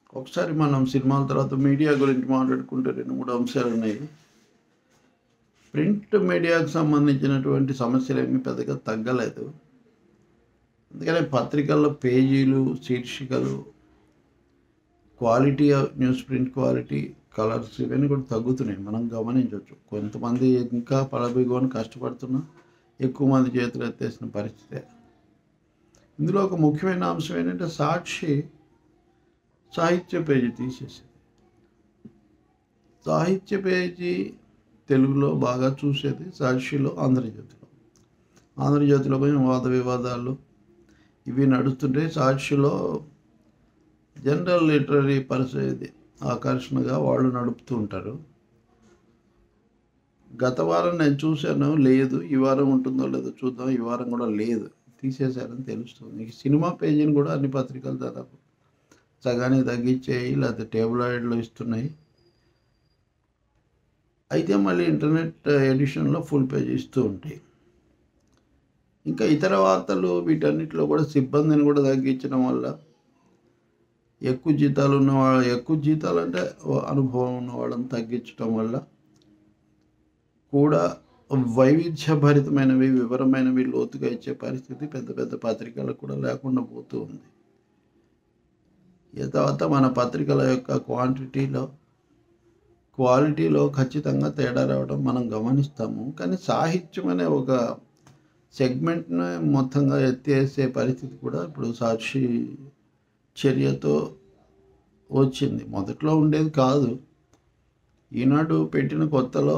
ఒకసారి మనం సినిమాల తర్వాత మీడియా గురించి మాట్లాడుకుంటే రెండు మూడు అంశాలు ఉన్నాయి ప్రింట్ మీడియాకు సంబంధించినటువంటి సమస్యలు ఏమీ పెద్దగా తగ్గలేదు అందుకనే పత్రికల్లో పేజీలు శీర్షికలు quality of news print quality colours ఇవన్నీ కూడా తగ్గుతున్నాయి మనం గమనించవచ్చు కొంతమంది ఇంకా పడబిగోని కష్టపడుతున్నా ఎక్కువ మంది చేతులు ఎత్తేసిన పరిస్థితే ఇందులో ఒక ముఖ్యమైన అంశం ఏంటంటే సాక్షి సాహిత్య పేజీ తీసేసింది సాహిత్య పేజీ తెలుగులో బాగా చూసేది సాక్షిలో ఆంధ్రజ్యోతిలో ఆంధ్రజ్యోతిలో కొంచెం వాద వివాదాలు ఇవి నడుస్తుంటే సాక్షిలో జనరల్ లిటరీ పరిస్థితి ఆకర్షణగా వాళ్ళు నడుపుతూ ఉంటారు గత వారం నేను చూశాను లేదు ఈ వారం ఉంటుందో లేదో చూద్దాం ఈ వారం కూడా లేదు తీసేశారని తెలుస్తుంది ఈ సినిమా పేజీని కూడా అన్ని పత్రికలు దాదాపు సగానికి తగ్గించేయి లేకపోతే టేబులాయిడ్లో ఇస్తున్నాయి అయితే మళ్ళీ ఇంటర్నెట్ ఎడిషన్లో ఫుల్ పేజ్ ఇస్తూ ఉంటాయి ఇంకా ఇతర వార్తలు వీటన్నిటిలో కూడా సిబ్బందిని కూడా తగ్గించడం వల్ల ఎక్కువ జీతాలు ఉన్న వాళ్ళ ఎక్కువ జీతాలు అంటే అనుభవం ఉన్న వాళ్ళని తగ్గించడం వల్ల కూడా వైవిధ్యభరితమైనవి వివరమైనవి లోతుగా ఇచ్చే పరిస్థితి పెద్ద పెద్ద పత్రికలకు కూడా లేకుండా పోతూ ఉంది ఈ తర్వాత మన పత్రికల యొక్క క్వాంటిటీలో క్వాలిటీలో ఖచ్చితంగా తేడా రావడం మనం గమనిస్తాము కానీ సాహిత్యం అనే ఒక సెగ్మెంట్ని మొత్తంగా ఎత్తేసే పరిస్థితి కూడా ఇప్పుడు సాక్షి చర్యతో వచ్చింది మొదట్లో ఉండేది కాదు ఈనాడు పెట్టిన కొత్తలో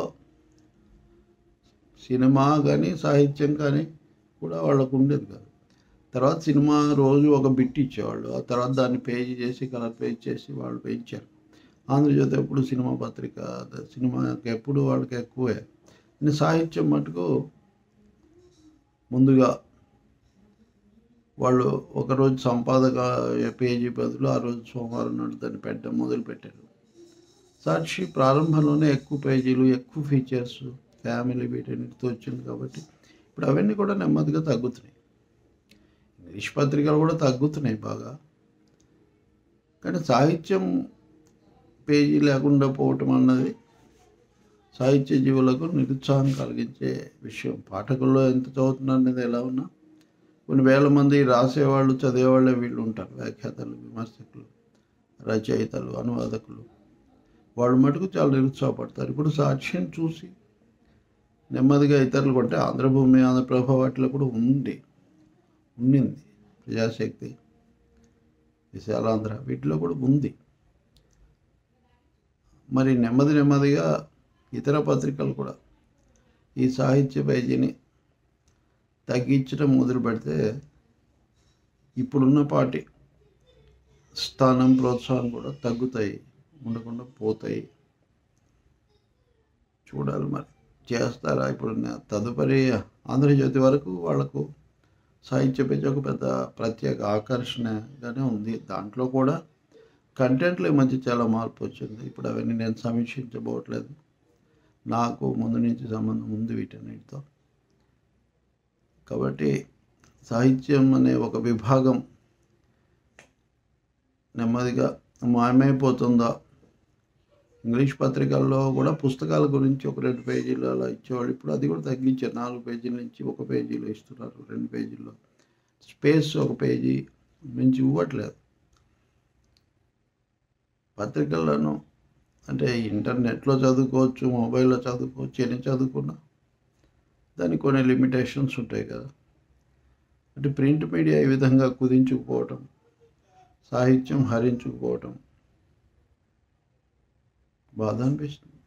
సినిమా కానీ సాహిత్యం కానీ కూడా వాళ్ళకు ఉండేది కాదు తర్వాత సినిమా రోజు ఒక బిట్ ఇచ్చేవాళ్ళు ఆ తర్వాత దాన్ని పేజీ చేసి కలర్ పేజ్ చేసి వాళ్ళు పెంచారు ఆంధ్రజ్యోతి ఎప్పుడు సినిమా పత్రిక సినిమాకి ఎప్పుడు వాళ్ళకి ఎక్కువే సాహిత్యం మటుకు ముందుగా వాళ్ళు ఒకరోజు సంపాదక పేజీ బదులు ఆ రోజు సోమవారం నాడు దాన్ని పెట్టడం మొదలుపెట్టారు సాక్షి ప్రారంభంలోనే ఎక్కువ పేజీలు ఎక్కువ ఫీచర్స్ ఫ్యామిలీ వీటన్నిటితో వచ్చింది కాబట్టి ఇప్పుడు అవన్నీ కూడా నెమ్మదిగా తగ్గుతున్నాయి ఇంగ్లీష్ పత్రికలు కూడా తగ్గుతున్నాయి బాగా కానీ సాహిత్యం పేజీ లేకుండా పోవటం అన్నది సాహిత్య జీవులకు నిరుత్సాహం కలిగించే విషయం పాఠకుల్లో ఎంత చదువుతున్నారు అనేది ఎలా ఉన్నా కొన్ని వేల మంది రాసేవాళ్ళు చదివేవాళ్ళే వీళ్ళు ఉంటారు వ్యాఖ్యాతలు విమర్శకులు రచయితలు అనువాదకులు వాళ్ళు మటుకు చాలా నిరుత్సాహపడతారు ఇప్పుడు సాక్ష్యం చూసి నెమ్మదిగా ఇతరులు కొంటే ఆంధ్రభూమి ఆంధ్రప్రభ వాటిలో కూడా ఉంది ఉండింది ప్రజాశక్తి విశాలాంధ్ర వీటిలో కూడా ఉంది మరి నెమ్మది నెమ్మదిగా ఇతర పత్రికలు కూడా ఈ సాహిత్య పేజీని తగ్గించడం మొదలు పెడితే ఇప్పుడున్న పార్టీ స్థానం ప్రోత్సాహం కూడా తగ్గుతాయి ఉండకుండా పోతాయి చూడాలి మరి చేస్తారా ఇప్పుడు తదుపరి ఆంధ్రజ్యోతి వరకు వాళ్ళకు సాహిత్య పేజీ ఒక పెద్ద ప్రత్యేక ఆకర్షణగానే ఉంది దాంట్లో కూడా కంటెంట్లో ఈ మధ్య చాలా మార్పు వచ్చింది ఇప్పుడు అవన్నీ నేను సమీక్షించబోవట్లేదు నాకు ముందు నుంచి సంబంధం ఉంది వీటన్నిటితో కాబట్టి సాహిత్యం అనే ఒక విభాగం నెమ్మదిగా మాయమైపోతుందా ఇంగ్లీష్ పత్రికల్లో కూడా పుస్తకాల గురించి ఒక రెండు పేజీలు అలా ఇచ్చేవాళ్ళు ఇప్పుడు అది కూడా తగ్గించారు నాలుగు పేజీల నుంచి ఒక పేజీలో ఇస్తున్నారు రెండు పేజీల్లో స్పేస్ ఒక పేజీ మించి ఇవ్వట్లేదు పత్రికల్లోనూ అంటే ఇంటర్నెట్లో చదువుకోవచ్చు మొబైల్లో చదువుకోవచ్చు ఎన్ని చదువుకున్నా దానికి కొన్ని లిమిటేషన్స్ ఉంటాయి కదా అంటే ప్రింట్ మీడియా ఈ విధంగా కుదించుకుపోవటం సాహిత్యం హరించుకుపోవటం బాధ అనిపిస్తుంది